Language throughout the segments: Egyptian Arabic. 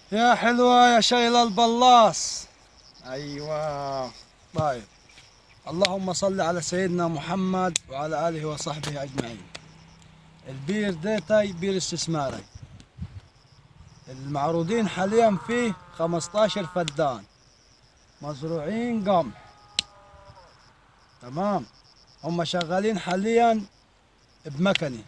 يا حلوة يا شيل البلاص أيوة طيب اللهم صل على سيدنا محمد وعلى آله وصحبه أجمعين البير ديتاي بير استثماري المعروضين حاليا فيه 15 فدان مزروعين قمح تمام هم شغالين حاليا بمكني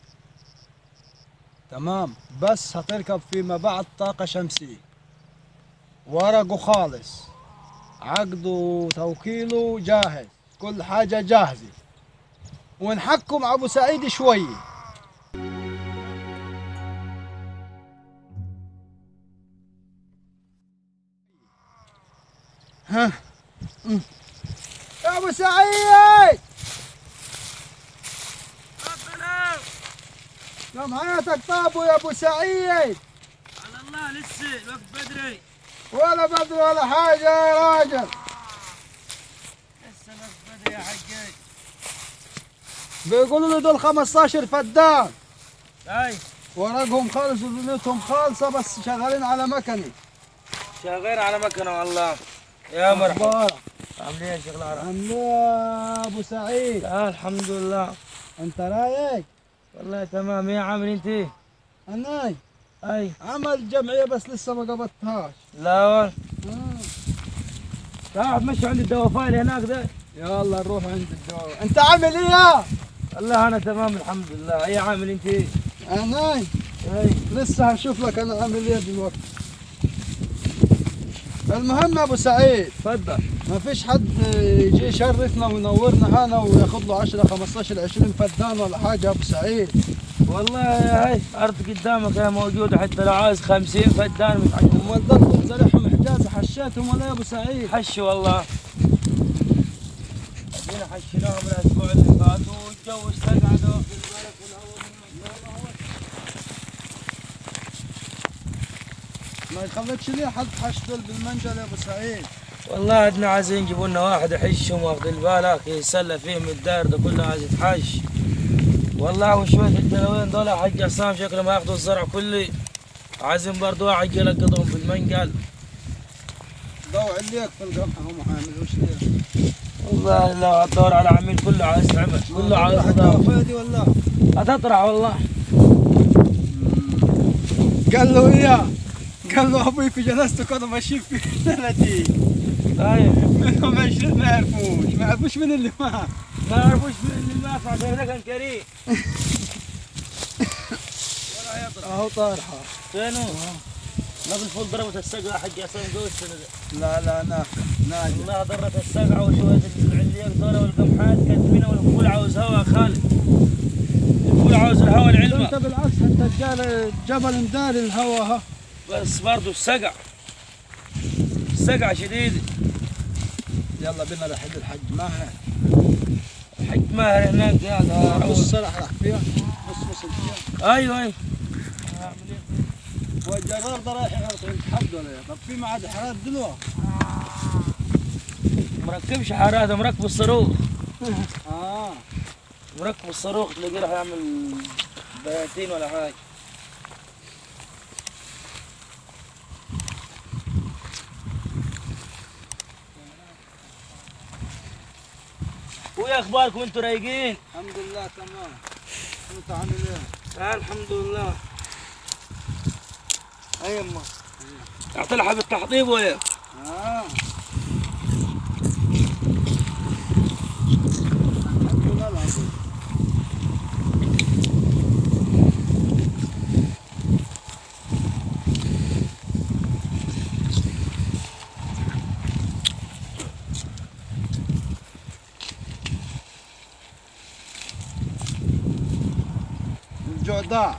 تمام بس هتركب فيما بعد طاقة شمسية ورقه خالص عقده وتوكيله جاهز كل حاجة جاهزة ونحكم مع أبو سعيد شوية ها م. يا أبو سعيد يوم حياتك طابوا يا أبو سعيد على الله لسه الوقت بدري ولا بدري ولا حاجة يا راجل لسه الوقت بدري يا حجاج بيقولوا لي دول 15 فدان اي ورقهم خالص ودنيتهم خالصة بس شغالين على مكني شغال على مكنه والله يا مرحبا أخبارك؟ عامل ايه يا شيخ العرب؟ عامل إيه يا ابو سعيد آه الحمد لله انت رايق والله تمام يا عامل انت انا اي عمل جمعية بس لسه ما قبضتهاش لا والله آه. تعال مشوا عند الدوافين هناك ده يلا نروح عند الدواء انت عامل ايه والله انا تمام الحمد لله يا عامل انت انا اي لسه هشوف لك انا عامل ايه دلوقتي المهم يا ابو سعيد تفضل ما فيش حد يجي يشرفنا وينورنا هنا وياخذ له 10 15 20 فدان ولا حاجه يا ابو سعيد والله هاي ارض قدامك هي موجوده حتى لو عايز 50 فدان متعجب امال ضلكم زرعهم حجاز حشيتهم ولا يا ابو سعيد حش والله ادينا حشيناهم الاسبوع اللي فات والجو استقعدوا ما خليتش ليه حد حش دول بالمنجل يا ابو سعيد والله عندنا عايزين يجيبوا لنا واحد يحشهم واخذ بالك يتسلى فيهم الدار ده كله عايز يتحش والله وشوية الدلوين دول حق عصام شكلهم ياخذوا الزرع كله عايزين برضو واحد يلقطهم بالمنقل ضوع ليك في القمح هم ما يعملوش ليه والله لو هتدور على عميل كله عايز تعمل كله عايز يدور. فادي ولا هتطرح والله قال له اياه قال له ابوي في جنازته كانوا ماشيين في 30 طيب منهم 20 ما يعرفوش ما يعرفوش من اللي ما ما يعرفوش من اللي ما عشان ده كان كريم اهو طارحه فينو؟ ما بالفول ضربت السقعة حق عصام جوز السنة دي. لا لا ناقة ناجح والله ضرت السقعة وشوية العليق دول والقمحات كاتمينها والفول عاوز هوا يا خالد الفول عاوز الهوا انت العلمة بالعكس انت جال- جبل مداري الهوا ها بس برضو السقع السقعة شديدة يلا بينا لحد الحج ماهر حق ماهر هناك يا ده نص راح راح فيها نص نص فيها ايوه ايوه والجرار ده رايح يغرق الحد ولا إيه؟ طب في معاد حرات دلوقتي مركبش حارات مركب الصاروخ اه مركب الصاروخ تلاقيه راح يعمل بياتين ولا حاجة ويا اخباركم انتوا رايقين؟ الحمد لله تمام انت عامل ايه؟ آه الحمد لله اي يما اعتلها بالتحطيب ويا اه الحمد لله العظيم الجعداء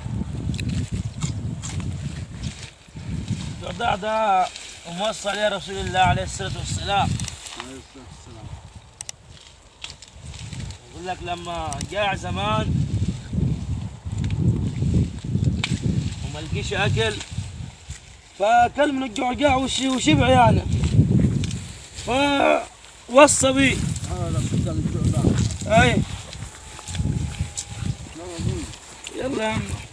الضع ده موصى عليه رسول الله عليه الصلاة والسلام عليه الصلاة والسلام يقول لك لما جاع زمان وما لقيش اكل فاكل من الجوع جاع وش- وشبع يعني فوصى بي هذا صدق الجعداء اي لا والله. يلا يا عم